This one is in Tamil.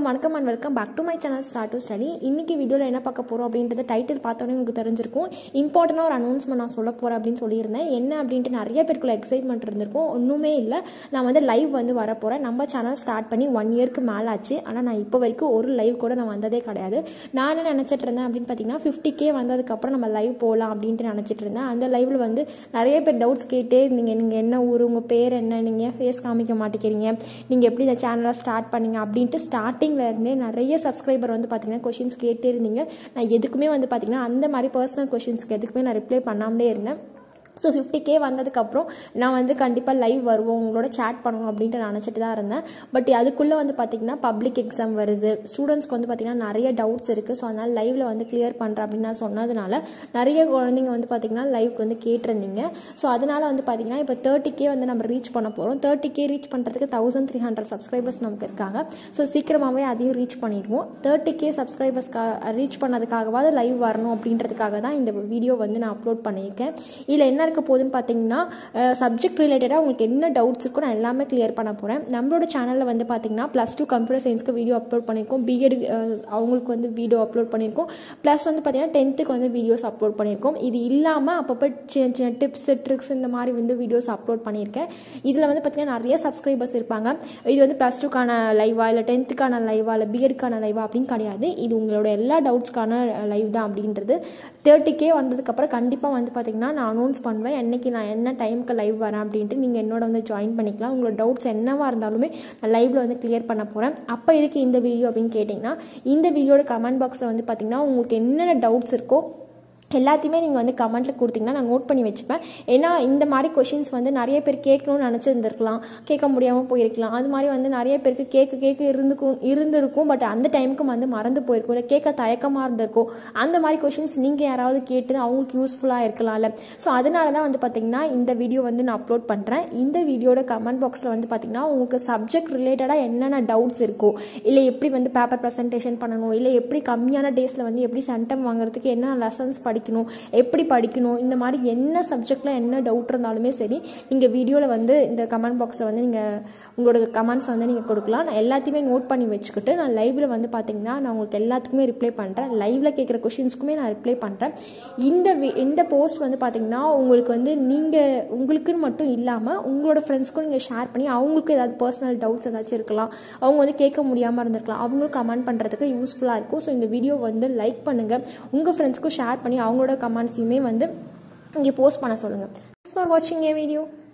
வணக்கம் and welcome back to my channel start to study இன்னைக்கு வீடியோவில் என்ன பார்க்க போகிறோம் அப்படின்றது டைட்டில் பார்த்தோன்னே உங்களுக்கு தெரிஞ்சிருக்கும் இம்பார்ட்டண்டாக ஒரு அனௌன்ஸ்மெண்ட் நான் சொல்ல போகிறேன் அப்படின்னு சொல்லியிருந்தேன் என்ன அப்படின்ட்டு நிறைய பேருக்குள்ள எக்ஸைட்மெண்ட் இருந்திருக்கும் ஒன்றுமே இல்லை நான் வந்து லைவ் வந்து வர போகிறேன் நம்ம சேனல் ஸ்டார்ட் பண்ணி ஒன் இயர்க்கு மேலே ஆச்சு ஆனால் நான் இப்போ வரைக்கும் ஒரு லைவ் கூட நான் வந்ததே கிடையாது நான் என்ன நினச்சிட்டு இருந்தேன் அப்படின்னு பார்த்தீங்கன்னா ஃபிஃப்டி கே வந்ததுக்கப்புறம் நம்ம லைவ் போகலாம் அப்படின்ட்டு நினச்சிட்டு இருந்தேன் அந்த லைவில் வந்து நிறைய பேர் டவுட்ஸ் கேட்டே இருந்தீங்க நீங்கள் என்ன ஊர் உங்கள் பேர் என்ன நீங்கள் ஃபேஸ் காமிக்க மாட்டேங்கிறீங்க நீங்கள் எப்படி இந்த சேனலை ஸ்டார்ட் பண்ணீங்க அப்படின்ட்டு ஸ்டார்டிங்கில் இருந்தே நிறைய சப்ஸ்கிரைபர் வந்து பார்த்தீங்கன்னா கொஷின்ஸ் கேட்டே இருந்தீங்க நான் எதுக்குமே வந்து பார்த்தீங்கன்னா அந்த மாதிரி பர்சனல் கொஷின்ஸ்க்கு எதுக்குமே நான் ரிப்ளை பண்ணாமலே இருந்தேன் ஸோ ஃபிஃப்டி கே வந்ததுக்கப்புறம் நான் வந்து கண்டிப்பாக லைவ் வருவோம் உங்களோட சேட் பண்ணுவோம் அப்படின்ட்டு நான் நினச்சிட்டு தான் இருந்தேன் பட் அதுக்குள்ளே வந்து பார்த்திங்கன்னா பப்ளிக் எக்ஸாம் வருது ஸ்டூடெண்ட்ஸ்க்கு வந்து பார்த்திங்கன்னா நிறைய டவுட்ஸ் இருக்குது ஸோ அதனால் லைவில் வந்து கிளியர் பண்ணுறேன் அப்படின்னு நான் சொன்னதுனால நிறைய குழந்தைங்க வந்து பார்த்திங்கன்னா லைவ்க்கு வந்து கேட்டிருந்தீங்க ஸோ அதனால் வந்து பார்த்திங்கன்னா இப்போ தேர்ட்டி கே வந்து நம்ம ரீச் பண்ண போகிறோம் தேர்ட்டி கே ரீச் பண்ணுறதுக்கு தௌசண்ட் த்ரீ ஹண்ட்ரட் சப்ஸ்கிரைபர்ஸ் நமக்கு இருக்காங்க ஸோ சீக்கிரமாகவே அதையும் ரீச் பண்ணிடுவோம் தேர்ட்டி கே சப்ஸ்கிரைபர்ஸ்க்காக ரீச் பண்ணதுக்காகவாது லைவ் வரணும் அப்படின்றதுக்காக தான் இந்த வீடியோ வந்து நான் அப்லோட் பண்ணியிருக்கேன் இதில் என்ன இருக்க போகுதுன்னு பார்த்தீங்கன்னா சப்ஜெக்ட் ரிலேட்டடாக உங்களுக்கு என்ன டவுட்ஸ் இருக்கோ நான் எல்லாமே கிளியர் பண்ண போகிறேன் நம்மளோட சேனலில் வந்து பார்த்தீங்கன்னா ப்ளஸ் டூ கம்ப்யூட்டர் சயின்ஸ்க்கு வீடியோ அப்லோட் பண்ணியிருக்கோம் பிஎட் அவங்களுக்கு வந்து வீடியோ அப்லோட் பண்ணியிருக்கோம் ப்ளஸ் வந்து பார்த்தீங்கன்னா டென்த்துக்கு வந்து வீடியோஸ் அப்லோட் பண்ணியிருக்கோம் இது இல்லாமல் அப்பப்போ சின்ன சின்ன டிப்ஸ் ட்ரிக்ஸ் இந்த மாதிரி வந்து வீடியோஸ் அப்லோட் பண்ணியிருக்கேன் இதில் வந்து பார்த்தீங்கன்னா நிறைய சப்ஸ்கிரைபர்ஸ் இருப்பாங்க இது வந்து ப்ளஸ் டூக்கான லைவா இல்லை டென்த்துக்கான லைவா இல்லை பிஎட்கான லைவா அப்படின்னு கிடையாது இது உங்களோட எல்லா டவுட்ஸ்க்கான லைவ் தான் அப்படின்றது தேர்ட்டி கே வந்ததுக்கப்புறம் கண்டிப்பாக வந்து பார்த்தீங்கன்னா நான் அனௌன்ஸ் பண்ணுவேன் என்னைக்கு நான் என்ன டைமுக்கு லைவ் வரேன் அப்படின்ட்டு நீங்கள் என்னோட வந்து ஜாயின் பண்ணிக்கலாம் உங்களோட டவுட்ஸ் என்னவாக இருந்தாலுமே நான் லைவில் வந்து கிளியர் பண்ண போகிறேன் அப்போ இதுக்கு இந்த வீடியோ அப்படின்னு கேட்டிங்கன்னா இந்த வீடியோட கமெண்ட் பாக்ஸில் வந்து பார்த்தீங்கன்னா உங்களுக்கு என்னென்ன டவுட்ஸ் இருக்கோ எல்லாத்தையுமே நீங்கள் வந்து கமெண்ட்டில் கொடுத்தீங்கன்னா நான் நோட் பண்ணி வச்சுப்பேன் ஏன்னா இந்த மாதிரி கொஷின்ஸ் வந்து நிறைய பேர் கேட்கணும்னு நினச்சிருந்துருக்கலாம் கேட்க முடியாமல் போயிருக்கலாம் அது மாதிரி வந்து நிறைய பேருக்கு கேட்க கேட்க இருந்துக்கும் இருந்திருக்கும் பட் அந்த டைமுக்கு வந்து மறந்து போயிருக்கும் இல்லை கேட்க தயக்கமாக இருந்திருக்கும் அந்த மாதிரி கொஷின்ஸ் நீங்கள் யாராவது கேட்டு அவங்களுக்கு யூஸ்ஃபுல்லாக இருக்கலாம்ல ஸோ அதனால தான் வந்து பார்த்திங்கன்னா இந்த வீடியோ வந்து நான் அப்லோட் பண்ணுறேன் இந்த வீடியோட கமெண்ட் பாக்ஸில் வந்து பார்த்திங்கன்னா உங்களுக்கு சப்ஜெக்ட் ரிலேட்டடாக என்னென்ன டவுட்ஸ் இருக்கோ இல்லை எப்படி வந்து பேப்பர் ப்ரெசன்டேஷன் பண்ணணும் இல்லை எப்படி கம்மியான டேஸில் வந்து எப்படி சென்டம் வாங்குறதுக்கு என்ன லெசன்ஸ் படி படிக்கணும் எப்படி படிக்கணும் இந்த மாதிரி என்ன சப்ஜெக்டில் என்ன டவுட் இருந்தாலுமே சரி நீங்கள் வீடியோவில் வந்து இந்த கமெண்ட் பாக்ஸில் வந்து நீங்கள் உங்களோட கமெண்ட்ஸ் வந்து நீங்கள் கொடுக்கலாம் நான் எல்லாத்தையுமே நோட் பண்ணி வச்சுக்கிட்டு நான் லைவில் வந்து பார்த்தீங்கன்னா நான் உங்களுக்கு எல்லாத்துக்குமே ரிப்ளை பண்ணுறேன் லைவில் கேட்குற கொஷின்ஸ்க்குமே நான் ரிப்ளை பண்ணுறேன் இந்த இந்த போஸ்ட் வந்து பார்த்தீங்கன்னா உங்களுக்கு வந்து நீங்கள் உங்களுக்குன்னு மட்டும் இல்லாமல் உங்களோட ஃப்ரெண்ட்ஸ்க்கும் நீங்கள் ஷேர் பண்ணி அவங்களுக்கு ஏதாவது பர்சனல் டவுட்ஸ் ஏதாச்சும் இருக்கலாம் அவங்க வந்து கேட்க முடியாமல் இருந்திருக்கலாம் அவங்களும் கமெண்ட் பண்ணுறதுக்கு யூஸ்ஃபுல்லாக இருக்கும் ஸோ இந்த வீடியோ வந்து லைக் பண்ணுங்கள் உங்கள் ஃப்ரெண்ட்ஸ்க்கும் ஷேர் பண்ணி அவங்களோட கமெண்ட்ஸையுமே வந்து இங்கே போஸ்ட் பண்ண சொல்லுங்கள் தேங்க்ஸ் ஃபார் வாட்சிங் ஏ வீடியோ